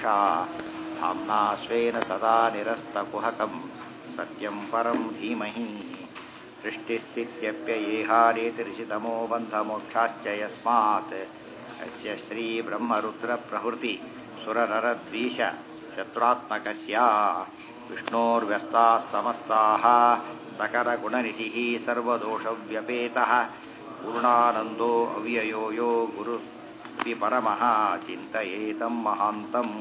ಯಥಾವಿನಿಮಯೋषा धाम्ना स्वेन सदा निरस्तकुहकं सत्यं परं धीमहि सृष्टिस्थित्यप्ययेहारेतिरिषितमो बन्धमोक्षाश्च यस्मात् अस्य श्रीब्रह्मरुद्रप्रभृति सुरनरद्वीष शत्रुत्मकस्य विष्णोर्व्यस्तास्तमस्ताः सकरगुणनिधिः सर्वदोषव्यपेतः पूर्णानन्दो अव्ययो यो गुरुः परमः चिन्तयेतं महान्तम्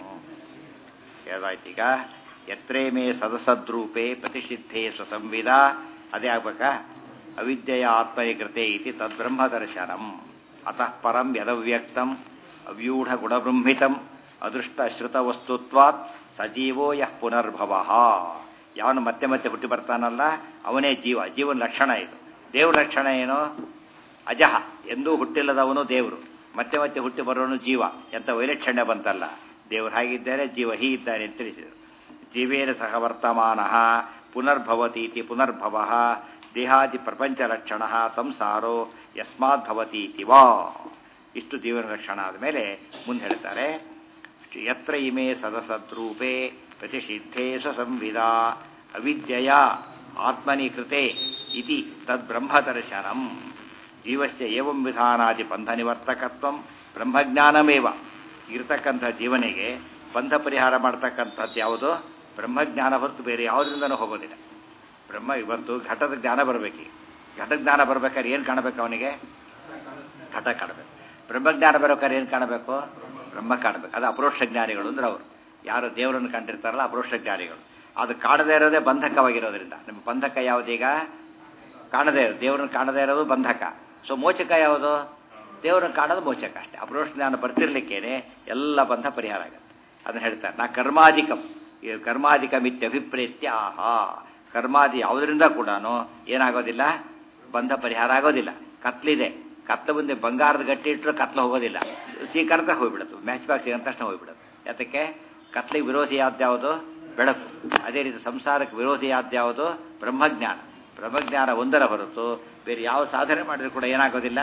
ಹೇಳಾಯ್ತೀಗ ಎತ್ರೇ ಮೇ ಸದಸದ್ರೂಪೇ ಪ್ರತಿಷಿದ್ಧೇ ಸ್ವಸಂವಿಧ ಅದೇ ಆಗ್ಬೇಕಾ ಅವಿದ್ಯೆಯ ಆತ್ಮನಿಕೃತೆ ಇತಿ ತದ್ಬ್ರಹ್ಮದರ್ಶನಂ ಅತಃ ಪರಂ ಯದವ್ಯಕ್ತಂ ಅವ್ಯೂಢ ಗುಣಬೃಂಹಿತಂ ಅದೃಷ್ಟ ಶ್ರುತ ವಸ್ತುತ್ವಾತ್ ಸಜೀವೋ ಯಃ ಪುನರ್ಭವ ಯಾವನು ಮತ್ತೆ ಮತ್ತೆ ಹುಟ್ಟಿ ಬರ್ತಾನಲ್ಲ ಅವನೇ ಜೀವ ಜೀವನ ಲಕ್ಷಣ ಇದು ದೇವ್ರ ಲಕ್ಷಣ ಏನು ಅಜಹ ಎಂದೂ ಹುಟ್ಟಿಲ್ಲದವನು ದೇವರು ಮತ್ತೆ ಮತ್ತೆ ಹುಟ್ಟಿ ಬರೋನು ಜೀವ ಎಂತ ವೈಲಕ್ಷಣ್ಯ ಬಂತಲ್ಲ ದೇವರು ಹಾಗಿದ್ದಾರೆ ಜೀವ ಹೀಗಿದ್ದಾನೆ ಅಂತ ತಿಳಿಸಿದರು ಜೀವೇನ ಸಹ ವರ್ತಮಾನ ಪುನರ್ಭವತೀತಿ ಪುನರ್ಭವ ದೇಹಾದಿ ಪ್ರಪಂಚ ಲಕ್ಷಣ ಸಂಸಾರೋ ಯಸ್ಮಾತ್ ಭವತೀತಿ ವಾ ಇಷ್ಟು ಜೀವನ ಲಕ್ಷಣ ಆದಮೇಲೆ ಮುಂದೆ ಹೇಳ್ತಾರೆ ಯತ್ರ ಇಮೆ ಸದಸದ್ರೂಪೇ ಪ್ರತಿಷಿದ್ಧೇ ಸ್ವಸಂವಿಧ ಅವಿದ್ಯೆಯ ಆತ್ಮನಿ ಕೃತೆ ಇತಿ ತದ್ಬ್ರಹ್ಮದರ್ಶನಂ ಜೀವಸ್ಯ ಏವಂ ವಿಧಾನಾದಿ ಬಂಧ ನಿವರ್ತಕತ್ವಂ ಬ್ರಹ್ಮಜ್ಞಾನಮೇವ ಇರತಕ್ಕಂಥ ಜೀವನಿಗೆ ಬಂಧ ಪರಿಹಾರ ಮಾಡ್ತಕ್ಕಂಥದ್ದು ಯಾವುದು ಬ್ರಹ್ಮಜ್ಞಾನ ಹೊರತು ಬೇರೆ ಯಾವುದರಿಂದನೂ ಹೋಗೋದಿಲ್ಲ ಬ್ರಹ್ಮ ಇವತ್ತು ಘಟದ ಜ್ಞಾನ ಬರಬೇಕು ಘಟ ಜ್ಞಾನ ಬರ್ಬೇಕಾದ್ರೆ ಏನು ಕಾಣಬೇಕು ಅವನಿಗೆ ಘಟ ಕಾಣಬೇಕು ಬ್ರಹ್ಮಜ್ಞಾನ ಬರ್ಬೇಕಾದ್ರೆ ಏನು ಕಾಣಬೇಕು ಬ್ರಹ್ಮ ಕಾಣಬೇಕು ಅದು ಅಪರೋಕ್ಷ ಜ್ಞಾನಿಗಳು ಅಂದ್ರೆ ಅವರು ಯಾರು ದೇವರನ್ನು ಕಂಡಿರ್ತಾರಲ್ಲ ಅಪರೋಕ್ಷ ಜ್ಞಾನಿಗಳು ಅದು ಕಾಣದೇ ಇರೋದೇ ಬಂಧಕವಾಗಿರೋದ್ರಿಂದ ನಿಮ್ಮ ಬಂಧಕ ಯಾವುದೀಗ ಕಾಣದೇ ಇರೋದು ದೇವ್ರನ್ನ ಕಾಣದೇ ಇರೋದು ಬಂಧಕ ಸೊ ಮೋಚಕ ಯಾವುದು ದೇವರನ್ನು ಕಾಣೋದು ಮೋಚಕ ಅಷ್ಟೇ ಅಪರೋಕ್ಷ ಜ್ಞಾನ ಬರ್ತಿರ್ಲಿಕ್ಕೇನೆ ಎಲ್ಲ ಬಂಧ ಪರಿಹಾರ ಆಗುತ್ತೆ ಅದನ್ನ ಹೇಳ್ತಾರೆ ನಾ ಕರ್ಮಾಧಿಕಂ ಈ ಕರ್ಮಾಧಿಕಂ ಇತ್ಯಭಿಪ್ರೇತ್ಯ ಆಹಾ ಕರ್ಮಾದಿ ಯಾವುದರಿಂದ ಕೂಡ ಏನಾಗೋದಿಲ್ಲ ಬಂಧ ಪರಿಹಾರ ಆಗೋದಿಲ್ಲ ಕತ್ಲಿದೆ ಕತ್ಲ ಮುಂದೆ ಬಂಗಾರದ ಗಟ್ಟಿ ಇಟ್ಟರು ಕತ್ಲ ಹೋಗೋದಿಲ್ಲ ಸೀಕರ್ತ ಹೋಗ್ಬಿಡುತ್ತೆ ಮ್ಯಾಚ್ ಬಾಕ್ಸ್ ಸಿಗಂತ ತಕ್ಷಣ ಹೋಗ್ಬಿಡುತ್ತೆ ಯಾತಕ್ಕೆ ಕತ್ಲಿಗೆ ವಿರೋಧಿ ಯಾವ್ದ್ಯಾವುದು ಬೆಳಕು ಅದೇ ರೀತಿ ಸಂಸಾರಕ್ಕೆ ವಿರೋಧಿ ಯಾವ್ದ್ಯಾವುದು ಬ್ರಹ್ಮಜ್ಞಾನ ಬ್ರಹ್ಮಜ್ಞಾನ ಒಂದರ ಹೊರತು ಬೇರೆ ಯಾವ ಸಾಧನೆ ಮಾಡಿದ್ರು ಕೂಡ ಏನಾಗೋದಿಲ್ಲ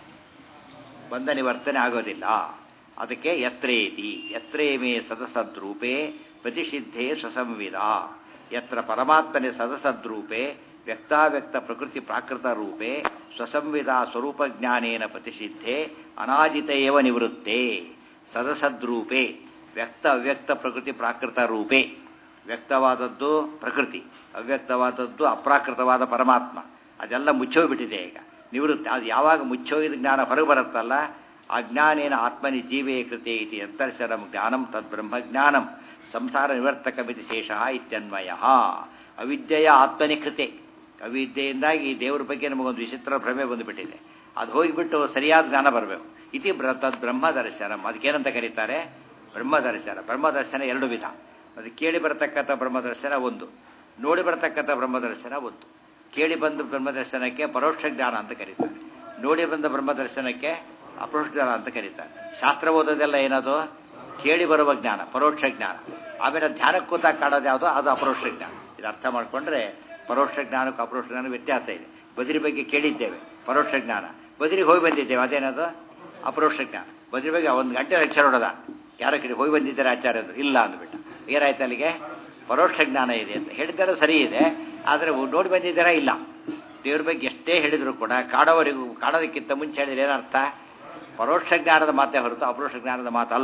ಬಂಧ ನಿವರ್ತನೆ ಆಗೋದಿಲ್ಲ ಅದಕ್ಕೆ ಯತ್ರೇತಿ ಯತ್ರೇ ಮೇ ಸದಸದ್ರೂಪೇ ಪ್ರತಿಷಿದ್ಧೇ ಸ್ವಸಂವಿಧ ಯತ್ರ ಪರಮಾತ್ಮನೆ ಸದಸದ್ರೂಪೇ ವ್ಯಕ್ತಾವ್ಯಕ್ತ ಪ್ರಕೃತಿ ಪ್ರಾಕೃತ ರೂಪೇ ಸ್ವಸಂವಿಧ ಸ್ವರೂಪ ಜ್ಞಾನೇನ ಪ್ರತಿಷಿದ್ಧೆ ಅನಾಜಿತ ಏವ ನಿವೃತ್ತೆ ಸದಸದ್ರೂಪೇ ವ್ಯಕ್ತ ಅವ್ಯಕ್ತ ಪ್ರಕೃತಿ ಪ್ರಾಕೃತ ರೂಪೇ ವ್ಯಕ್ತವಾದದ್ದು ಪ್ರಕೃತಿ ಅವ್ಯಕ್ತವಾದದ್ದು ಅಪ್ರಾಕೃತವಾದ ಪರಮಾತ್ಮ ಅದೆಲ್ಲ ಮುಚ್ಚೋಗ್ಬಿಟ್ಟಿದೆ ಈಗ ನಿವೃತ್ತಿ ಅದು ಯಾವಾಗ ಮುಚ್ಚೋಗಿದ ಜ್ಞಾನ ಹೊರಗೆ ಬರುತ್ತಲ್ಲ ಆ ಜ್ಞಾನೇನ ಆತ್ಮನಿ ಜೀವೇ ಕೃತೆ ಇತಿ ಅಂತರ್ಶರಂ ಜ್ಞಾನಂ ತದ್ಬ್ರಹ್ಮಜ್ಞಾನಂ ಸಂಸಾರ ನಿವರ್ತಕ ಮಿತಿ ಶೇಷ ಇತ್ಯನ್ವಯ ಅವಿದ್ಯೆಯ ಆತ್ಮನಿ ಕೃತೆ ಅವಿದ್ಯೆಯಿಂದಾಗಿ ದೇವರ ಬಗ್ಗೆ ನಮಗೊಂದು ವಿಚಿತ್ರ ಭ್ರಮೆ ಬಂದುಬಿಟ್ಟಿದೆ ಅದು ಹೋಗಿಬಿಟ್ಟು ಸರಿಯಾದ ಜ್ಞಾನ ಬರಬೇಕು ಇತಿ ತದ್ ಬ್ರಹ್ಮದರ್ಶನಂ ಅದಕ್ಕೇನಂತ ಕರೀತಾರೆ ಬ್ರಹ್ಮದರ್ಶನ ಬ್ರಹ್ಮದರ್ಶನ ಎರಡು ವಿಧ ಅದು ಕೇಳಿ ಬರತಕ್ಕಂಥ ಬ್ರಹ್ಮದರ್ಶನ ಒಂದು ನೋಡಿ ಬರತಕ್ಕಂಥ ಬ್ರಹ್ಮದರ್ಶನ ಒಂದು ಕೇಳಿ ಬಂದ ಬ್ರಹ್ಮದರ್ಶನಕ್ಕೆ ಪರೋಕ್ಷ ಜ್ಞಾನ ಅಂತ ಕರೀತಾರೆ ನೋಡಿ ಬಂದ ಬ್ರಹ್ಮದರ್ಶನಕ್ಕೆ ಅಪರೋಕ್ಷ ಜ್ಞಾನ ಅಂತ ಕರೀತಾರೆ ಶಾಸ್ತ್ರ ಓದೋದೆಲ್ಲ ಏನದು ಕೇಳಿ ಬರುವ ಜ್ಞಾನ ಪರೋಕ್ಷ ಜ್ಞಾನ ಆಮೇಲೆ ಧ್ಯಾನಕ್ಕೆ ಕೂತಾಗ ಕಾಣೋದು ಯಾವುದೋ ಅದು ಅಪರೋಕ್ಷ ಜ್ಞಾನ ಇದು ಅರ್ಥ ಮಾಡಿಕೊಂಡ್ರೆ ಪರೋಕ್ಷ ಜ್ಞಾನಕ್ಕೂ ಅಪರೋಕ್ಷ ಜ್ಞಾನ ವ್ಯತ್ಯಾಸ ಇದೆ ಬದಿರಿ ಬಗ್ಗೆ ಕೇಳಿದ್ದೇವೆ ಪರೋಕ್ಷ ಜ್ಞಾನ ಬದಿರಿಗೆ ಹೋಗಿ ಬಂದಿದ್ದೇವೆ ಅದೇನದು ಅಪರೋಕ್ಷ ಜ್ಞಾನ ಬದಿರಿ ಬಗ್ಗೆ ಒಂದು ಗಂಟೆ ಲೆಕ್ಚರ್ ಹೊಡೋದ ಯಾರ ಕಡೆ ಹೋಗಿ ಬಂದಿದ್ದಾರೆ ಆಚಾರ್ಯರು ಇಲ್ಲ ಅಂದ್ಬಿಟ್ಟ ಏನಾಯ್ತು ಅಲ್ಲಿಗೆ ಪರೋಕ್ಷ ಜ್ಞಾನ ಇದೆ ಅಂತ ಹೇಳಿದ್ದಾರೆ ಸರಿ ಇದೆ ಆದರೆ ನೋಡಿ ಬಂದಿದ್ದಾರಾ ಇಲ್ಲ ದೇವ್ರ ಬಗ್ಗೆ ಎಷ್ಟೇ ಹೇಳಿದ್ರು ಕೂಡ ಕಾಡೋವರಿಗೂ ಕಾಣೋದಕ್ಕಿಂತ ಮುಂಚೆ ಹೇಳಿದ್ರೆ ಏನರ್ಥ ಪರೋಕ್ಷ ಜ್ಞಾನದ ಮಾತೇ ಹೊರತು ಅಪರೋಕ್ಷ ಜ್ಞಾನದ ಮಾತಲ್ಲ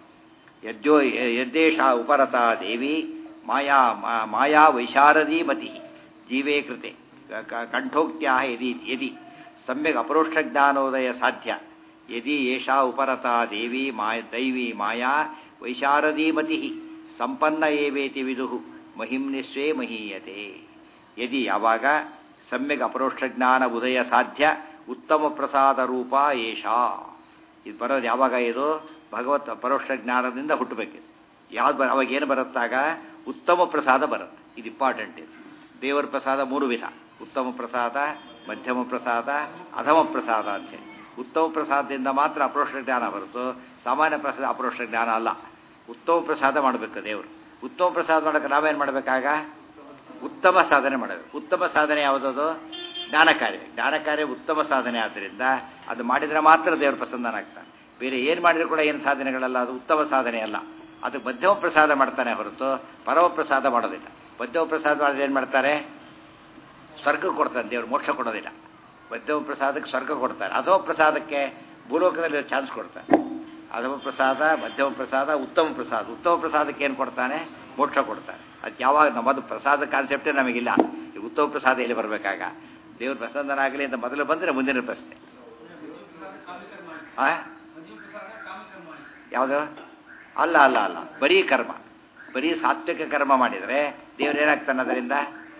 ಯದ್ಯೋ ಯದ್ದೇಶ ಉಪರತ ದೇವಿ ಮಾಯಾ ಮಾಯಾ ವೈಶಾರದೀ ಮತಿ ಜೀವೇ ಕೃತೆ ಕಂಠೋಕ್ತ್ಯಾ ಯದಿ ಯದಿ ಸಮ್ಯಕ್ ಅಪರೋಕ್ಷ ಜ್ಞಾನೋದಯ ಸಾಧ್ಯ ಯದಿ ಏಷಾ ಉಪರತ ದೇವಿ ಮಾಯ ದೈವಿ ಮಾಯಾ ವೈಶಾರದೀ ಮತಿ ಸಂಪನ್ನ ಏವೇತಿ ವಿದುಹು ಮಹಿಮ್ನಿಸ್ವೇ ಮಹೀಯತೆ ಯದಿ ಯಾವಾಗ ಸಮ್ಯಕ್ ಅಪರೋಕ್ಷ ಜ್ಞಾನ ಉದಯ ಸಾಧ್ಯ ಉತ್ತಮ ಪ್ರಸಾದ ರೂಪ ಏಷಾ ಇದು ಬರೋದು ಯಾವಾಗ ಇದು ಭಗವತ್ ಪರೋಕ್ಷ ಜ್ಞಾನದಿಂದ ಹುಟ್ಟಬೇಕಿದೆ ಯಾವ್ದು ಬರ ಅವಾಗ ಏನು ಬರುತ್ತಾಗ ಉತ್ತಮ ಪ್ರಸಾದ ಬರುತ್ತೆ ಇದು ಇಂಪಾರ್ಟೆಂಟ್ ಇದು ದೇವರ ಪ್ರಸಾದ ಮೂರು ವಿಧ ಉತ್ತಮ ಪ್ರಸಾದ ಮಧ್ಯಮ ಪ್ರಸಾದ ಅಧಮ ಪ್ರಸಾದ ಅಂತೇಳಿ ಉತ್ತಮ ಪ್ರಸಾದದಿಂದ ಮಾತ್ರ ಅಪರೋಕ್ಷ ಜ್ಞಾನ ಹೊರತು ಸಾಮಾನ್ಯ ಪ್ರಸಾದ ಅಪರೋಕ್ಷ ಜ್ಞಾನ ಅಲ್ಲ ಉತ್ತಮ ಪ್ರಸಾದ ಮಾಡಬೇಕು ದೇವರು ಉತ್ತಮ ಪ್ರಸಾದ ಮಾಡೋಕೆ ನಾವೇನು ಮಾಡಬೇಕಾಗ ಉತ್ತಮ ಸಾಧನೆ ಮಾಡಬೇಕು ಉತ್ತಮ ಸಾಧನೆ ಯಾವುದದು ಜ್ಞಾನ ಕಾರ್ಯ ಜ್ಞಾನ ಕಾರ್ಯ ಉತ್ತಮ ಸಾಧನೆ ಆದ್ದರಿಂದ ಅದು ಮಾಡಿದರೆ ಮಾತ್ರ ದೇವರು ಪ್ರಸನ್ನನಾಗ್ತಾನೆ ಬೇರೆ ಏನು ಮಾಡಿದ್ರು ಕೂಡ ಏನು ಸಾಧನೆಗಳಲ್ಲ ಅದು ಉತ್ತಮ ಸಾಧನೆ ಅಲ್ಲ ಅದಕ್ಕೆ ಮಧ್ಯಮ ಪ್ರಸಾದ ಮಾಡ್ತಾನೆ ಹೊರತು ಪರಮ ಪ್ರಸಾದ ಮಾಡೋದಿಲ್ಲ ಮಧ್ಯಮ ಪ್ರಸಾದ ಮಾಡಿದ್ರೆ ಏನು ಮಾಡ್ತಾರೆ ಸ್ವರ್ಗ ಕೊಡ್ತಾನೆ ದೇವರು ಮೋಕ್ಷ ಕೊಡೋದಿಲ್ಲ ಮಧ್ಯಮ ಪ್ರಸಾದಕ್ಕೆ ಸ್ವರ್ಗ ಕೊಡ್ತಾರೆ ಅಧಮ ಪ್ರಸಾದಕ್ಕೆ ಭೂಲೋಕದಲ್ಲಿ ಚಾನ್ಸ್ ಕೊಡ್ತಾರೆ ಅಧಮ ಪ್ರಸಾದ ಮಧ್ಯಮ ಪ್ರಸಾದ ಉತ್ತಮ ಪ್ರಸಾದ ಉತ್ತಮ ಪ್ರಸಾದಕ್ಕೆ ಏನು ಕೊಡ್ತಾನೆ ಮೋಕ್ಷ ಕೊಡ್ತಾನೆ ಅದು ಯಾವಾಗ ನಮ್ಮದು ಪ್ರಸಾದ ಕಾನ್ಸೆಪ್ಟೇ ನಮಗಿಲ್ಲ ಈ ಉತ್ತಮ ಪ್ರಸಾದ ಎಲ್ಲಿ ಬರಬೇಕಾಗ ದೇವ್ರ ಪ್ರಸನ್ನನಾಗಲಿ ಅಂತ ಮೊದಲು ಬಂದರೆ ಮುಂದಿನ ಪ್ರಶ್ನೆ ಆ ಯಾವುದು ಅಲ್ಲ ಅಲ್ಲ ಅಲ್ಲ ಬರೀ ಕರ್ಮ ಬರೀ ಸಾತ್ವಿಕ ಕರ್ಮ ಮಾಡಿದರೆ ದೇವರೇನಾಗ್ತಾನೆ ಅದರಿಂದ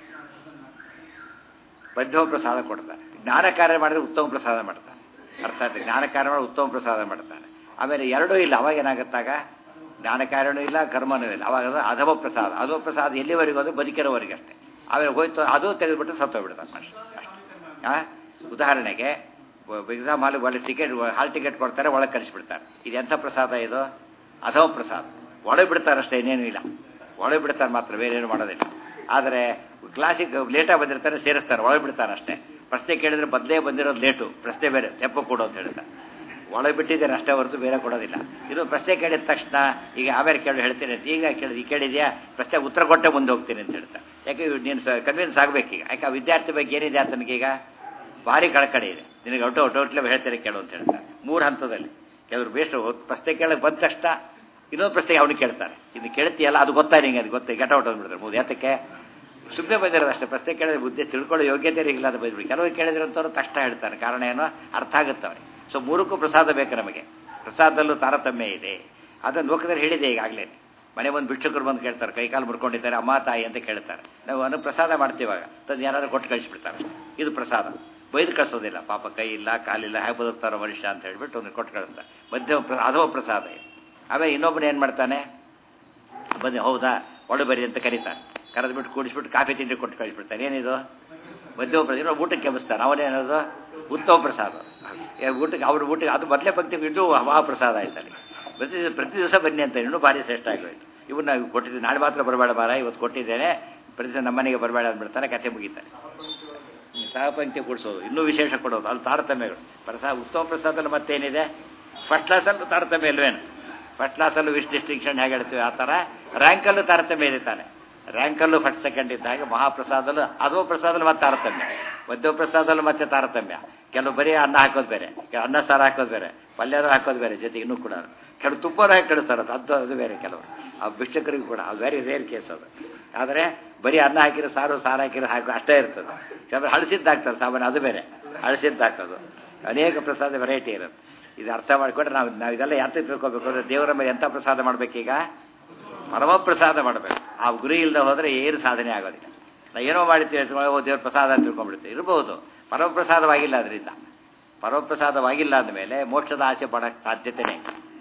ಮಧ್ಯಮ ಪ್ರಸಾದ ಕೊಡ್ತಾನೆ ಜ್ಞಾನ ಕಾರ್ಯ ಮಾಡಿದ್ರೆ ಉತ್ತಮ ಪ್ರಸಾದ ಮಾಡ್ತಾನೆ ಅರ್ಥ ಆಯ್ತು ಜ್ಞಾನ ಕಾರ್ಯ ಮಾಡಿ ಉತ್ತಮ ಪ್ರಸಾದ ಮಾಡ್ತಾನೆ ಆಮೇಲೆ ಎರಡೂ ಇಲ್ಲ ಅವಾಗ ಏನಾಗುತ್ತಾಗ ಜ್ಞಾನ ಕಾರ್ಯನೂ ಇಲ್ಲ ಕರ್ಮನೂ ಇಲ್ಲ ಅವಾಗ ಅದು ಅಧಮ ಪ್ರಸಾದ ಅಧಮ ಪ್ರಸಾದ ಎಲ್ಲಿವರೆಗೂ ಅದು ಬದುಕಿರೋವರೆಗೆ ಅಷ್ಟೇ ಆಮೇಲೆ ಹೋಯ್ತು ಅದು ತೆಗೆದುಬಿಟ್ಟು ಸತ್ತೋಗ್ಬಿಡ್ತಾನೆ ಮನುಷ್ಯ ಆ ಉದಾಹರಣೆಗೆ ಎಕ್ಸಾಮ್ ಹಾಲ್ ಒಳ್ಳೆ ಟಿಕೆಟ್ ಹಾಲ್ ಟಿಕೆಟ್ ಕೊಡ್ತಾರೆ ಒಳಗೆ ಕಳಿಸ್ಬಿಡ್ತಾರೆ ಇದು ಎಂಥ ಪ್ರಸಾದ ಇದು ಅಧಮ ಪ್ರಸಾದ ಒಳಗೆ ಬಿಡ್ತಾರೆ ಅಷ್ಟೇ ಇನ್ನೇನು ಇಲ್ಲ ಒಳಗೆ ಬಿಡ್ತಾರೆ ಮಾತ್ರ ಬೇರೆ ಏನು ಮಾಡೋದಿಲ್ಲ ಆದರೆ ಕ್ಲಾಸಿಗೆ ಲೇಟಾಗಿ ಬಂದಿರ್ತಾರೆ ಸೇರಿಸ್ತಾರೆ ಒಳಗೆ ಬಿಡ್ತಾರೆ ಅಷ್ಟೇ ಪ್ರಶ್ನೆ ಕೇಳಿದ್ರೆ ಬದಲೇ ಬಂದಿರೋದು ಲೇಟು ಪ್ರಶ್ನೆ ಬೇರೆ ತೆಪ್ಪ ಕೊಡು ಅಂತ ಹೇಳ್ತಾರೆ ಒಳಗೆ ಬಿಟ್ಟಿದ್ದಾರೆ ಅಷ್ಟೇ ಹೊರತು ಬೇರೆ ಕೊಡೋದಿಲ್ಲ ಇದು ಪ್ರಶ್ನೆ ಕೇಳಿದ ತಕ್ಷಣ ಈಗ ಆಮೇಲೆ ಕೇಳಿ ಹೇಳ್ತೀನಿ ಅಂತ ಈಗ ಕೇಳಿದ್ ಈಗ ಕೇಳಿದ್ಯಾ ಪ್ರಶ್ನೆ ಉತ್ತರ ಕೊಟ್ಟೆ ಮುಂದೆ ಹೋಗ್ತೀನಿ ಅಂತ ಹೇಳ್ತಾರೆ ಯಾಕೆ ನೀನು ಕನ್ವಿನ್ಸ್ ಆಗಬೇಕೀಗ ಯಾಕೆ ಆ ವಿದ್ಯಾರ್ಥಿ ಬಗ್ಗೆ ಏನಿದೆ ಆತನಿಗೀಗ ಭಾರಿ ಕಳಕಡೆ ಇದೆ ನಿನಗೆ ಔಟೋ ಔಟ್ಲೆ ಹೇಳ್ತಾರೆ ಕೇಳು ಅಂತ ಹೇಳ್ತಾರೆ ಮೂರು ಹಂತದಲ್ಲಿ ಕೆಲವರು ಬೇಸ್ಟ್ ಪ್ರಶ್ನೆ ಕೇಳಕ್ಕೆ ಬಂದ ತಕ್ಷಣ ಇನ್ನೊಂದು ಪ್ರಶ್ನೆಗೆ ಅವನಿಗೆ ಕೇಳ್ತಾರೆ ಇನ್ನು ಕೇಳ್ತೀಯಲ್ಲ ಅದು ಗೊತ್ತಾ ನಿಂಗೆ ಅದು ಗೊತ್ತಾ ಗೆಟ ಔಟ್ ಅಂದ್ಬಿಡ್ತಾರೆ ಮೂರು ಯಾತಕ್ಕೆ ಸುಮ್ಮನೆ ಬಂದಿರೋದು ಅಷ್ಟೇ ಪ್ರಶ್ನೆ ಕೇಳಿದ್ರೆ ಬುದ್ಧಿ ತಿಳ್ಕೊಳ್ಳೋ ಯೋಗ್ಯತೆ ಇಲ್ಲ ಅದು ಬಂದ್ಬಿಡಿ ಕೆಲವರು ಕೇಳಿದ್ರಂತವ್ರು ತಕ್ಷಣ ಹೇಳ್ತಾರೆ ಕಾರಣ ಏನೋ ಅರ್ಥ ಆಗುತ್ತೆ ಅವ್ರಿಗೆ ಸೊ ಮೂರಕ್ಕೂ ಪ್ರಸಾದ ಬೇಕು ನಮಗೆ ಪ್ರಸಾದದಲ್ಲೂ ತಾರತಮ್ಯ ಇದೆ ಅದನ್ನು ಲೋಕದಲ್ಲಿ ಹೇಳಿದೆ ಈಗಾಗಲೇ ಮನೆ ಬಂದು ಭಿಕ್ಷುಕರು ಬಂದು ಕೇಳ್ತಾರೆ ಕೈಕಾಲು ಮುರ್ಕೊಂಡಿದ್ದಾರೆ ಅಮ್ಮ ತಾಯಿ ಅಂತ ಕೇಳ್ತಾರೆ ನಾವು ಅನ್ನು ಪ್ರಸಾದ ಮಾಡ್ತೀವಾಗ ತಂದು ಯಾರಾದ್ರೂ ಕೊಟ್ಟು ಕಳಿಸ್ಬಿಡ್ತಾರೆ ಇದು ಪ್ರಸಾದ ಬೈದು ಕಳಿಸೋದಿಲ್ಲ ಪಾಪ ಕೈ ಇಲ್ಲ ಕಾಲಿಲ್ಲ ಹೇಗೆ ಬದುಕ್ತಾರೋ ಮನುಷ್ಯ ಅಂತ ಹೇಳ್ಬಿಟ್ಟು ಒಂದು ಕೊಟ್ಟು ಕಳಿಸ್ತಾರೆ ಮಧ್ಯಮ ಪ್ರ ಅಧೋ ಪ್ರಸಾದ ಇದು ಆಮೇಲೆ ಇನ್ನೊಬ್ಬನು ಏನು ಮಾಡ್ತಾನೆ ಬನ್ನಿ ಹೌದಾ ಒಳು ಬರಿ ಅಂತ ಕರೀತಾನೆ ಕರೆದ್ಬಿಟ್ಟು ಕೂಡಿಸ್ಬಿಟ್ಟು ಕಾಫಿ ತಿಂಡಿ ಕೊಟ್ಟು ಕಳಿಸ್ಬಿಡ್ತಾನೆ ಏನಿದು ಮಧ್ಯಮ ಪ್ರಸಾದ ಊಟಕ್ಕೆ ಕೆಮಿಸ್ತಾನೆ ಅವನೇನದು ಉತ್ತಮ ಪ್ರಸಾದ ಊಟಕ್ಕೆ ಅವ್ರ ಊಟಕ್ಕೆ ಅದು ಮೊದಲೇ ಪಂಕ್ತಿ ಇದು ಮಹಾಪ್ರಸಾದ ಆಯ್ತಲ್ಲಿ ಪ್ರತಿ ಪ್ರತಿ ದಿವಸ ಬನ್ನಿ ಅಂತ ಇನ್ನೂ ಭಾರಿ ಶ್ರೇಷ್ಠ ಆಗೋಯ್ತು ಇವನ್ನ ಕೊಟ್ಟಿದ್ದೆ ನಾಳೆ ಮಾತ್ರ ಬರಬೇಡ ಬಾರ ಇವತ್ತು ಕೊಟ್ಟಿದ್ದೇನೆ ಪ್ರತಿ ದಿವಸ ನಮ್ಮನೆಗೆ ಬರಬೇಡ ಅಂದ್ಬಿಡ್ತಾನೆ ಕತೆ ಮುಗಿತಾನೆ ಸಹಪಂಕ್ತಿ ಕೊಡಿಸೋದು ಇನ್ನೂ ವಿಶೇಷ ಕೊಡೋದು ಅಲ್ಲಿ ತಾರತಮ್ಯಗಳು ಪ್ರಸಾದ ಉತ್ತಮ ಪ್ರಸಾದಲ್ಲಿ ಮತ್ತೇನಿದೆ ಫಸ್ಟ್ ಕ್ಲಾಸಲ್ಲೂ ತಾರತಮ್ಯ ಇಲ್ವೇನು ಫಸ್ಟ್ ಕ್ಲಾಸಲ್ಲೂ ವಿಶ್ ಡಿಸ್ಟಿಂಕ್ಷನ್ ಹೇಗೆ ಹೇಳ್ತೀವಿ ಆ ಥರ ರ್ಯಾಂಕಲ್ಲೂ ತಾರತಮ್ಯ ಇದೆ ತಾನೆ ರ್ಯಾಂಕಲ್ಲೂ ಫಸ್ಟ್ ಸೆಕೆಂಡ್ ಇದ್ದಾಗ ಮಹಾಪ್ರಸಾದಲ್ಲೂ ಅದೋ ಪ್ರಸಾದಲ್ಲೂ ಮತ್ತೆ ತಾರತಮ್ಯ ಮಧ್ಯ ಪ್ರಸಾದಲ್ಲೂ ಮತ್ತೆ ತಾರತಮ್ಯ ಕೆಲವು ಬರೀ ಅನ್ನ ಹಾಕೋದು ಬೇರೆ ಕೆಲವು ಅನ್ನ ಸಾರು ಹಾಕೋದು ಬೇರೆ ಪಲ್ಯನೂ ಹಾಕೋದು ಬೇರೆ ಜೊತೆಗೆ ಇನ್ನೂ ಕೂಡ ಕೆಲವು ತುಪ್ಪನೂ ಹಾಕಿ ಕಳಿಸ್ತಾರೆ ಅದು ಅದು ಅದು ಬೇರೆ ಕೆಲವರು ಆ ಭಿಕ್ಷಕರಿಗೂ ಕೂಡ ಅದು ವೆರಿ ರೇರ್ ಕೇಸ್ ಅದು ಆದರೆ ಬರೀ ಅನ್ನ ಹಾಕಿರೋ ಸಾರು ಸಾರು ಹಾಕಿರೋ ಹಾಕಿ ಅಷ್ಟೇ ಇರ್ತದೆ ಕೆಲವರು ಹಳಸಿದ್ದು ಹಾಕ್ತಾರೆ ಸಾಮಾನ್ಯ ಅದು ಬೇರೆ ಹಳಸಿದ್ದು ಹಾಕೋದು ಅನೇಕ ಪ್ರಸಾದ ವೆರೈಟಿ ಇರುತ್ತೆ ಇದು ಅರ್ಥ ಮಾಡಿಕೊಂಡ್ರೆ ನಾವು ನಾವು ಇದೆಲ್ಲ ಯಾತ ತಿಳ್ಕೊಬೇಕು ಅಂದರೆ ದೇವರ ಮೇಲೆ ಎಂಥ ಪ್ರಸಾದ ಮಾಡಬೇಕೀಗ ಪರಮ ಪ್ರಸಾದ ಮಾಡಬೇಕು ಆ ಗುರಿ ಇಲ್ಲದೆ ಹೋದರೆ ಏನು ಸಾಧನೆ ಆಗೋದಿಲ್ಲ ನಾವು ಏನೋ ಮಾಡಿರ್ತೀವಿ ಓ ದೇವ್ರ ಪ್ರಸಾದ ಅಂತ ತಿಳ್ಕೊಂಡ್ಬಿಡ್ತೀವಿ ಇರ್ಬೋದು ಪರಮಪ್ರಸಾದವಾಗಿಲ್ಲ ಅದರಿಂದ ಪರಮಪ್ರಸಾದವಾಗಿಲ್ಲ ಅಂದಮೇಲೆ ಮೋಕ್ಷದ ಆಸೆ ಪಡೋಕ್ಕೆ ಸಾಧ್ಯತೆನೇ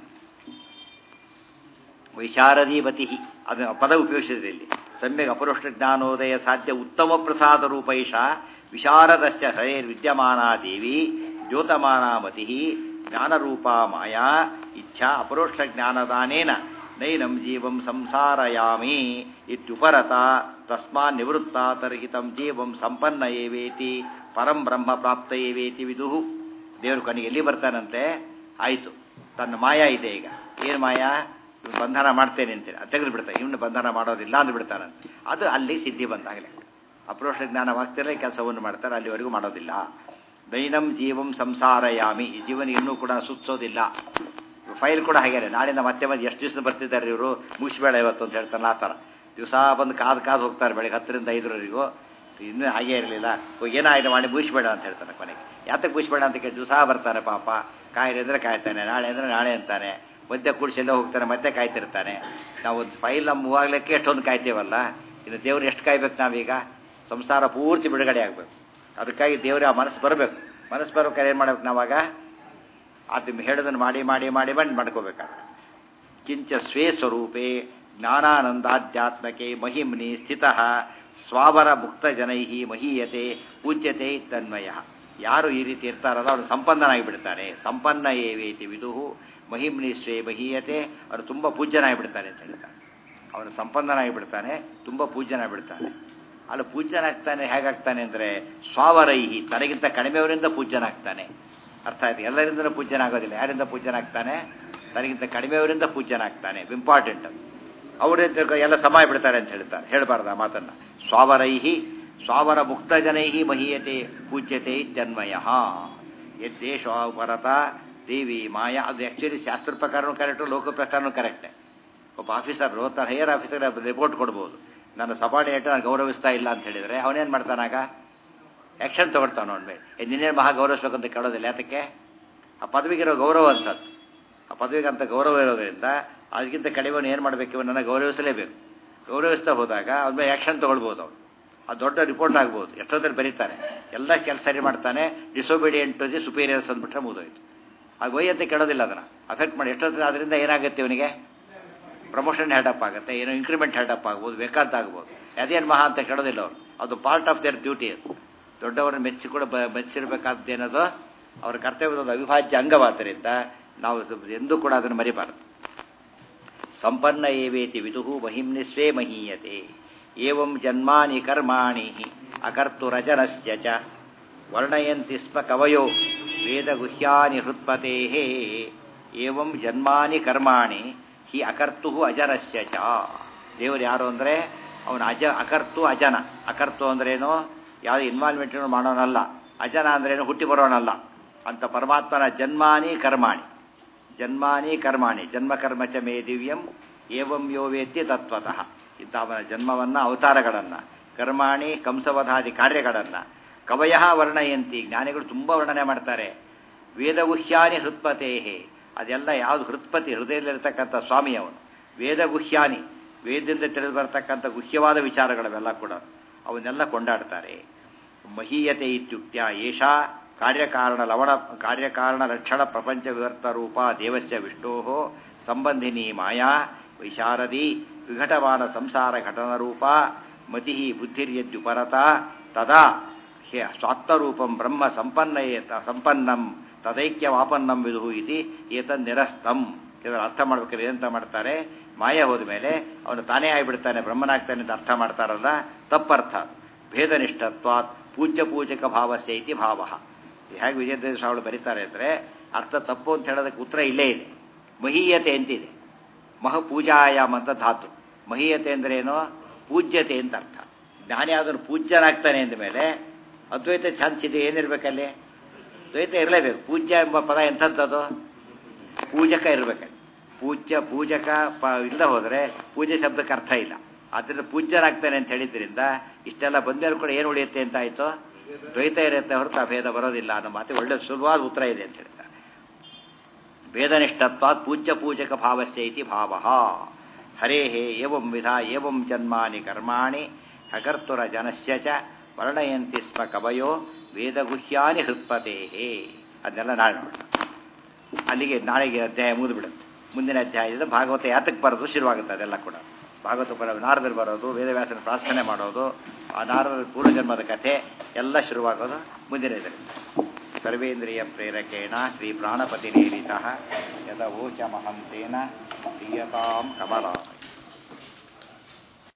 ವೈಶಾರದೀಪತಿ ಅದು ಪದ ಉಪಯೋಗಿಸಿದ್ರೆ ಇಲ್ಲಿ ಸಮ್ಯಕ್ ಅಪರೋಷ್ಟ ಜ್ಞಾನೋದಯ ಸಾಧ್ಯ ಉತ್ತಮ ಪ್ರಸಾದ ರೂಪೈಷ ವಿಶಾರದಸ್ಯ ಹರೇರ್ ವಿದ್ಯಮಾನ ದೇವಿ ದ್ಯೋತಮಾನಾಮತಿ ಜ್ಞಾನರೂಪ ಮಾಯಾ ಇಚ್ಛಾ ಅಪರೋಕ್ಷ ಜ್ಞಾನದಾನೇನ ನೈನಂ ಜೀವಂ ಸಂಸಾರಯಾಮಿ ಇತ್ಯುಪರತ ತಸ್ಮಾನ್ ನಿವೃತ್ತ ತರ್ಹಿ ತಂ ಜೀವಂ ಸಂಪನ್ನ ಏವೇತಿ ಪರಂ ಬ್ರಹ್ಮ ಪ್ರಾಪ್ತ ಏವೇತಿ ವಿದುಹು ದೇವರು ಕೊನೆಗೆ ಎಲ್ಲಿ ಬರ್ತಾನಂತೆ ಆಯಿತು ತನ್ನ ಮಾಯಾ ಇದೆ ಈಗ ಏನು ಮಾಯಾ ಇವ್ನು ಬಂಧನ ಮಾಡ್ತೇನೆ ಅಂತೇಳಿ ಅದು ತೆಗೆದು ಬಿಡ್ತಾನೆ ಇವನು ಬಂಧನ ಮಾಡೋದಿಲ್ಲ ಅಂದು ಬಿಡ್ತಾನಂತೆ ಅದು ಅಲ್ಲಿ ಸಿದ್ಧಿ ಬಂದಾಗಲೇ ಅಪ್ರೋಷ ಜ್ಞಾನವಾಗ್ತಿರಲೇ ಕೆಲಸವನ್ನು ಮಾಡ್ತಾರೆ ಅಲ್ಲಿವರೆಗೂ ಮಾಡೋದಿಲ್ಲ ದೈನಂ ಜೀವಂ ಸಂಸಾರಯಾಮಿ ಈ ಜೀವನ ಇನ್ನೂ ಕೂಡ ಸುತ್ತೋದಿಲ್ಲ ಫೈಲ್ ಕೂಡ ಹಾಗೇನೆ ನಾಳಿಂದ ಮತ್ತೆ ಮತ್ತೆ ಎಷ್ಟು ದಿವಸ ಬರ್ತಿದ್ದಾರೆ ಇವರು ಮುಗಿಸ್ಬೇಡ ಇವತ್ತು ಅಂತ ಹೇಳ್ತಾರಲ್ಲ ಆ ಥರ ದಿವಸ ಬಂದು ಕಾದು ಕಾದು ಹೋಗ್ತಾರೆ ಬೆಳಗ್ಗೆ ಹತ್ತರಿಂದ ಐದರವರೆಗೂ ಇನ್ನೂ ಹಾಗೇ ಇರಲಿಲ್ಲ ಏನಾಯ್ತು ಮಾಡಿ ಮುಗಿಸ್ಬೇಡ ಅಂತ ಹೇಳ್ತಾನೆ ಕೊನೆಗೆ ಯಾತಕ್ಕೆ ಮುಗಿಸ್ಬೇಡ ಅಂತ ಕೇಳಿ ದಿವಸ ಬರ್ತಾನೆ ಪಾಪ ಕಾಯಿಲೆ ಅಂದರೆ ಕಾಯ್ತಾನೆ ನಾಳೆ ಅಂದರೆ ನಾಳೆ ಅಂತಾನೆ ಮಧ್ಯೆ ಕೂಡಿಸೆಲ್ಲ ಹೋಗ್ತಾನೆ ಮತ್ತೆ ಕಾಯ್ತಿರ್ತಾನೆ ನಾವು ಒಂದು ಫೈಲ್ ನಮ್ಮ ಮೂವಾಗ್ಲಿಕ್ಕೆ ಎಷ್ಟೊಂದು ಕಾಯ್ತೇವಲ್ಲ ಇನ್ನು ದೇವ್ರು ಎಷ್ಟು ಕಾಯ್ಬೇಕು ನಾವೀಗ ಸಂಸಾರ ಪೂರ್ತಿ ಬಿಡುಗಡೆ ಆಗಬೇಕು ಅದಕ್ಕಾಗಿ ದೇವ್ರ ಆ ಮನಸ್ಸು ಬರಬೇಕು ಮನಸ್ಸು ಬರ್ಬೇಕಾದ್ರೆ ಏನು ಮಾಡ್ಬೇಕು ನಾವಾಗ ಅದು ಹೇಳೋದನ್ನು ಮಾಡಿ ಮಾಡಿ ಮಾಡಿ ಬಂದು ಮಾಡ್ಕೋಬೇಕಾದ್ರೆ ಕಿಂಚ ಸ್ವೇ ಸ್ವರೂಪೇ ಜ್ಞಾನಾನಂದಾಧ್ಯಾತ್ಮಕೆ ಮಹಿಮ್ನಿ ಸ್ಥಿತ ಸ್ವಾವರ ಮುಕ್ತ ಜನೈ ಮಹೀಯತೆ ಪೂಜ್ಯತೆ ತನ್ಮಯ ಯಾರು ಈ ರೀತಿ ಇರ್ತಾರಲ್ಲ ಅವನು ಸಂಪನ್ನನಾಗಿ ಬಿಡ್ತಾನೆ ಸಂಪನ್ನ ಏವೇತಿ ವಿದುಹು ಮಹಿಮ್ನಿ ಸ್ವೇ ಮಹೀಯತೆ ಅವನು ತುಂಬ ಪೂಜ್ಯನಾಗಿ ಬಿಡ್ತಾನೆ ಅಂತ ಹೇಳ್ತಾನೆ ಅವನು ಸಂಪನ್ನನಾಗಿ ಬಿಡ್ತಾನೆ ತುಂಬ ಪೂಜ್ಯನಾಗಿ ಬಿಡ್ತಾನೆ ಅಲ್ಲಿ ಪೂಜ್ಯನಾಗ್ತಾನೆ ಹೇಗಾಗ್ತಾನೆ ಅಂದರೆ ಸ್ವಾವರೈಹಿ ತನಗಿಂತ ಕಡಿಮೆಯವರಿಂದ ಪೂಜ್ಯನಾಗ್ತಾನೆ ಅರ್ಥ ಆಯ್ತು ಎಲ್ಲರಿಂದಲೂ ಪೂಜ್ಯನಾಗೋದಿಲ್ಲ ಯಾರಿಂದ ಪೂಜ್ಯನಾಗ್ತಾನೆ ತನಗಿಂತ ಕಡಿಮೆಯವರಿಂದ ಪೂಜ್ಯನಾಗ್ತಾನೆ ಇಂಪಾರ್ಟೆಂಟ್ ಅದು ಅವರಿಂದ ಎಲ್ಲ ಸಮಾಯ ಬಿಡ್ತಾರೆ ಅಂತ ಹೇಳ್ತಾರೆ ಹೇಳಬಾರ್ದು ಆ ಮಾತನ್ನ ಸ್ವಾವರೈಹಿ ಸ್ವಾವರ ಮುಕ್ತ ಜನೈಹಿ ಮಹೀಯತೆ ಪೂಜ್ಯತೆ ಇತ್ಯನ್ವಯ ಯದ್ದೇಶ ಪರತ ದೇವಿ ಮಾಯಾ ಅದು ಆ್ಯಕ್ಚುಲಿ ಶಾಸ್ತ್ರ ಪ್ರಕಾರನೂ ಕರೆಕ್ಟು ಲೋಕ ಪ್ರಕಾರನೂ ಕರೆಕ್ಟೇ ಒಬ್ಬ ಆಫೀಸರ್ ತಾನು ಹೈಯರ್ ಆಫೀಸರ್ ರಿಪೋರ್ಟ್ ಕೊಡ್ಬೋದು ನನ್ನ ಸಬಾರ್ಡಿನೇಟ್ ನಾನು ಗೌರವಿಸ್ತಾ ಇಲ್ಲ ಅಂತ ಹೇಳಿದರೆ ಅವನೇನು ಮಾಡ್ತಾನಾಗ ಆ್ಯಕ್ಷನ್ ತಗೊಳ್ತಾನೆ ಅವನ ಮೇಲೆ ಏ ನಿನ್ನೇನು ಮಹಾ ಗೌರವಿಸ್ಬೇಕು ಅಂತ ಕೇಳೋದಿಲ್ಲ ಯಾತಕ್ಕೆ ಆ ಪದವಿಗಿರೋ ಗೌರವ ಅಂತದ್ದು ಆ ಪದವಿಗೆ ಅಂತ ಗೌರವ ಇರೋದ್ರಿಂದ ಅದಕ್ಕಿಂತ ಕಡಿಮೆ ಏನು ಮಾಡಬೇಕು ಇವನನ್ನು ಗೌರವಿಸಲೇಬೇಕು ಗೌರವಿಸ್ತಾ ಹೋದಾಗ ಅವನ ಮೇಲೆ ಆ್ಯಕ್ಷನ್ ತೊಗೊಳ್ಬೋದು ಅವನು ಅದು ದೊಡ್ಡ ರಿಪೋರ್ಟ್ ಆಗ್ಬೋದು ಎಷ್ಟೊತ್ತಲ್ಲಿ ಬರೀತಾರೆ ಎಲ್ಲ ಕೆಲಸ ಸರಿ ಮಾಡ್ತಾನೆ ಡಿಸೊಬಿಡಿಯಂಟ್ ಟು ದಿ ಸುಪೀರಿಯರ್ಸ್ ಅಂದ್ಬಿಟ್ರೆ ಮುಗಿದೋಯ್ತು ಅದು ವೈ ಅಂತ ಕೇಳೋದಿಲ್ಲ ಅದನ್ನು ಅಫೆಕ್ಟ್ ಮಾಡಿ ಎಷ್ಟೊತ್ತಿಗೆ ಅದರಿಂದ ಏನಾಗುತ್ತೆ ಇವನಿಗೆ ಪ್ರಮೋಷನ್ ಹೆಡಪ್ ಆಗುತ್ತೆ ಏನೋ ಇನ್ಕ್ರಿಮೆಂಟ್ ಹೆಡಪ್ ಆಗ್ಬೋದು ಬೇಕಾದ ಆಗ್ಬೋದು ಅದೇನು ಮಹಾ ಅಂತ ಕೇಳೋದಿಲ್ಲ ಅವರು ಅದು ಪಾರ್ಟ್ ಆಫ್ ದೇರ್ ಡ್ಯೂಟಿ ಅದು ದೊಡ್ಡವರನ್ನ ಮೆಚ್ಚಿ ಕೂಡ ಬ ಮೆಚ್ಚಿರಬೇಕಾದ್ದೇನದು ಅವರ ಕರ್ತವ್ಯದ ಒಂದು ಅವಿಭಾಜ್ಯ ಅಂಗವಾದ್ದರಿಂದ ನಾವು ಎಂದೂ ಕೂಡ ಅದನ್ನು ಮರಿಬಾರದು ಸಂಪನ್ನ ಏವೇತಿ ವಿದುಹು ಮಹಿಮ್ನಿಸ್ವೇ ಮಹೀಯತೆ ಏವಂ ಜನ್ಮಾನಿ ಕರ್ಮಾಣಿ ಅಕರ್ತುರಜನಸ್ಯ ಚ ವರ್ಣಯಂತಿ ಸ್ಮ ಕವಯೋ ವೇದಗುಹ್ಯಾನಿ ಹೃತ್ಪತೆ ಏವಂ ಜನ್ಮಾನಿ ಕರ್ಮಾಣಿ ಹಿ ಅಕರ್ತು ಅಜರಸ್ಯ ಚ ದೇವರು ಯಾರು ಅಂದರೆ ಅವನು ಅಜ ಅಕರ್ತು ಅಜನ ಅಕರ್ತು ಅಂದ್ರೇನು ಯಾವುದೇ ಇನ್ವಾಲ್ವ್ಮೆಂಟ್ ಮಾಡೋನಲ್ಲ ಅಜನ ಅಂದ್ರೇನು ಹುಟ್ಟಿ ಬರೋನಲ್ಲ ಅಂತ ಪರಮಾತ್ಮನ ಜನ್ಮಾನಿ ಕರ್ಮಾಣಿ ಜನ್ಮಾನಿ ಕರ್ಮಾಣಿ ಜನ್ಮಕರ್ಮ ಚ ಮೇ ದಿವ್ಯಂ ಏವಂ ಯೋ ವೇತ್ತಿ ತತ್ವತಃ ಇಂಥ ಅವನ ಜನ್ಮವನ್ನು ಅವತಾರಗಳನ್ನು ಕರ್ಮಾಣಿ ಕಂಸವಧಾದಿ ಕಾರ್ಯಗಳನ್ನು ಕವಯ ವರ್ಣಯಂತಿ ಜ್ಞಾನಿಗಳು ತುಂಬ ವರ್ಣನೆ ಮಾಡ್ತಾರೆ ವೇದಗುಹ್ಯಾನಿ ಹೃತ್ಪತೇಹೇ ಅದೆಲ್ಲ ಯಾವುದು ಹೃತ್ಪತಿ ಹೃದಯದಲ್ಲಿರ್ತಕ್ಕಂಥ ಸ್ವಾಮಿ ಅವನು ವೇದಗುಹ್ಯಾನಿ ವೇದದಿಂದ ತಿಳಿದು ಬರ್ತಕ್ಕಂಥ ಗುಹ್ಯವಾದ ವಿಚಾರಗಳವೆಲ್ಲ ಕೂಡ ಅವನ್ನೆಲ್ಲ ಕೊಂಡಾಡ್ತಾರೆ ಮಹೀಯತೆ ಇತ್ಯುಕ್ತ್ಯ ಏಷಾ ಕಾರ್ಯಕಾರಣ ಲವಣ ಕಾರ್ಯಕಾರಣ ಲಕ್ಷಣ ಪ್ರಪಂಚ ವಿವರ್ತ ರೂಪ ದೇವಸ್ಯ ವಿಷ್ಣೋ ಸಂಬಂಧಿನಿ ಮಾಯಾ ವಿಶಾರದಿ ವಿಘಟಮಾನ ಸಂಸಾರ ಘಟನರೂಪ ಮತಿ ಬುದ್ಧಿರ್ಯದ್ಯುಪರತ ತದಾ ಹ್ಯ ಸ್ವಾತ್ಮರೂಪಂ ಬ್ರಹ್ಮ ಸಂಪನ್ನಯೇ ಸಂಪನ್ನಂ ತದೈಕ್ಯವಾಪನ್ನಂ ವಿದುಹು ಇತಿ ಏತನ್ ನಿರಸ್ತಂ ಇದರ ಅರ್ಥ ಮಾಡ್ಬೇಕಾದ್ರೆ ಏನಂತ ಮಾಡ್ತಾರೆ ಮಾಯ ಹೋದ ಮೇಲೆ ಅವನು ತಾನೇ ಆಗಿಬಿಡ್ತಾನೆ ಬ್ರಹ್ಮನಾಗ್ತಾನೆ ಅಂತ ಅರ್ಥ ಮಾಡ್ತಾರಲ್ಲ ತಪ್ಪರ್ಥ ಭೇದನಿಷ್ಠತ್ವಾತ್ ಪೂಜ್ಯ ಪೂಜಕ ಭಾವಸ್ಯ ಇತಿ ಭಾವ ಹೇಗೆ ವಿಜಯದೇವ ಸ್ವಾಮಿಗಳು ಬರೀತಾರೆ ಅಂದರೆ ಅರ್ಥ ತಪ್ಪು ಅಂತ ಹೇಳೋದಕ್ಕೆ ಉತ್ತರ ಇಲ್ಲೇ ಇದೆ ಮಹೀಯತೆ ಅಂತಿದೆ ಮಹ ಪೂಜಾಯಾಮ್ ಅಂತ ಧಾತು ಮಹೀಯತೆ ಅಂದ್ರೇನು ಪೂಜ್ಯತೆ ಅಂತ ಅರ್ಥ ಜ್ಞಾನಿ ಆದರೂ ಪೂಜ್ಯನಾಗ್ತಾನೆ ಅಂದ ಮೇಲೆ ಅದ್ವೈತ ಚಾನ್ಸ್ ಇದೆ ಏನಿರ್ಬೇಕಲ್ಲಿ ದ್ವೈತ ಇರಲೇಬೇಕು ಪೂಜ್ಯ ಎಂಬ ಪದ ಎಂಥದ್ದು ಪೂಜಕ ಇರಬೇಕಲ್ಲಿ ಪೂಜ್ಯ ಪೂಜಕ ಪ ಇಲ್ಲ ಹೋದರೆ ಪೂಜೆ ಶಬ್ದಕ್ಕೆ ಅರ್ಥ ಇಲ್ಲ ಆದ್ದರಿಂದ ಪೂಜ್ಯರಾಗ್ತಾನೆ ಅಂತ ಹೇಳಿದ್ರಿಂದ ಇಷ್ಟೆಲ್ಲ ಬಂದ್ಮೇಲೆ ಕೂಡ ಏನು ಉಳಿಯುತ್ತೆ ಅಂತ ಆಯಿತು ದ್ವೈತ ಇರುತ್ತೆ ಹೊರತು ಅಭೇದ ಬರೋದಿಲ್ಲ ಅನ್ನೋ ಮಾತು ಒಳ್ಳೆ ಸುಲಭವಾದ ಉತ್ತರ ಇದೆ ಅಂತ ಹೇಳ್ತಾರೆ ವೇದನಿಷ್ಠತ್ವಾತ್ ಪೂಜ್ಯ ಪೂಜಕ ಭಾವಸ್ಯ ಇತಿ ಭಾವ ಹರೇ ಏವಂ ವಿಧ ಏವಂ ಜನ್ಮಾನಿ ಕರ್ಮಾಣಿ ಹಕರ್ತುರ ಜನಸ್ಯ ಚ ವರ್ಣಯಂತಿ ಸ್ಮ ಕವಯೋ ವೇದಗುಹ್ಯಾನಿ ಹೃತ್ಪತೆ ಅದನ್ನೆಲ್ಲ ನಾಳೆ ನೋಡೋಣ ಅಲ್ಲಿಗೆ ನಾಳೆಗೆ ಅಧ್ಯಾಯ ಮುಗಿದುಬಿಡುತ್ತೆ ಮುಂದಿನ ಅಧ್ಯಾಯದಿಂದ ಭಾಗವತ ಯಾತಕ್ಕೆ ಬರೋದು ಶುರುವಾಗುತ್ತೆ ಅದೆಲ್ಲ ಕೂಡ ಭಾಗವತ ಬರೋ ನಾರದರು ಬರೋದು ವೇದವ್ಯಾಸನ ಪ್ರಾರ್ಥನೆ ಮಾಡೋದು ಆ ನಾರದರ ಪೂರ್ವಜನ್ಮದ ಕಥೆ ಎಲ್ಲ ಶುರುವಾಗೋದು ಮುಂದಿನ ಇದರಿಂದ ಸರ್ವೇಂದ್ರಿಯ ಪ್ರೇರಕೇಣ ಶ್ರೀ ಪ್ರಾಣಪತಿ ನೇರಿತ ಯದ ಓಚ ಮಹಂತೇನ ಪ್ರಿಯತಾಂ ಕಮಲ